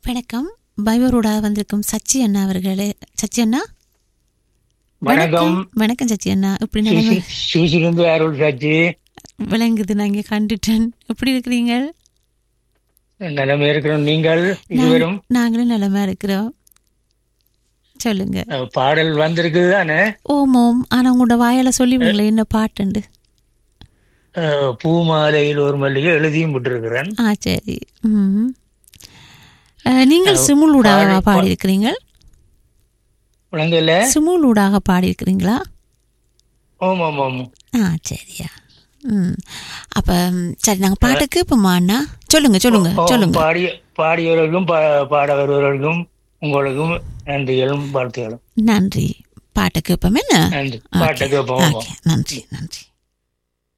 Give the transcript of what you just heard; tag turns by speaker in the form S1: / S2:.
S1: வணக்கம் பைவரோட வந்திருக்கும் சச்சி அண்ணா அவர்களே சச்சி அண்ணா
S2: வணக்கம்
S1: வணக்கம் சச்சி அண்ணா இப்படி நிலைமை
S2: சூசிலிருந்து அருள் சாட்சி
S1: விளங்குது நான் இங்கே கண்டுட்டேன் எப்படி இருக்கிறீங்க
S2: நிலைமை இருக்கிறோம் நீங்கள் இருவரும்
S1: நாங்களும் நலமா இருக்கிறோம் சொல்லுங்க
S2: அஹ், பாடல் வந்திருக்குது தானே
S1: ஓம் ஓம் ஆனா உங்களோட வாயால சொல்லிவிடுங்களேன் என்ன பாட்டுண்டு
S2: அஹ், பூமாலையில் ஒரு மல்லிகை எழுதியும் விட்டுருக்கிறேன்
S1: ஆ சரி ம் அஹ், நீங்கள் சிமுலூடாக
S2: பாடி-
S1: பாடியிருக்கிறீங்க
S2: உலகில
S1: சிமுலூடாக பாடியிருக்கிறீங்களா
S2: ஓம் ஓம் ஓம்
S1: ஆ சரியா ம் அப்ப ம், சரி நாங்கள் பாட்டு கேட்போமா அண்ணா சொல்லுங்க சொல்லுங்க
S2: ஓ,
S1: சொல்லுங்க
S2: பாடிய பாடியவர்களுக்கும் பா- பாட வருபவர்களுக்கும் உங்களுக்கும் நன்றிகளும் வாழ்த்துகளும்
S1: நன்றி பாட்டு கேட்போம் என்ன
S2: நன்றி பாட்டை கேட்போம்
S1: ஓகே நன்றி நன்றி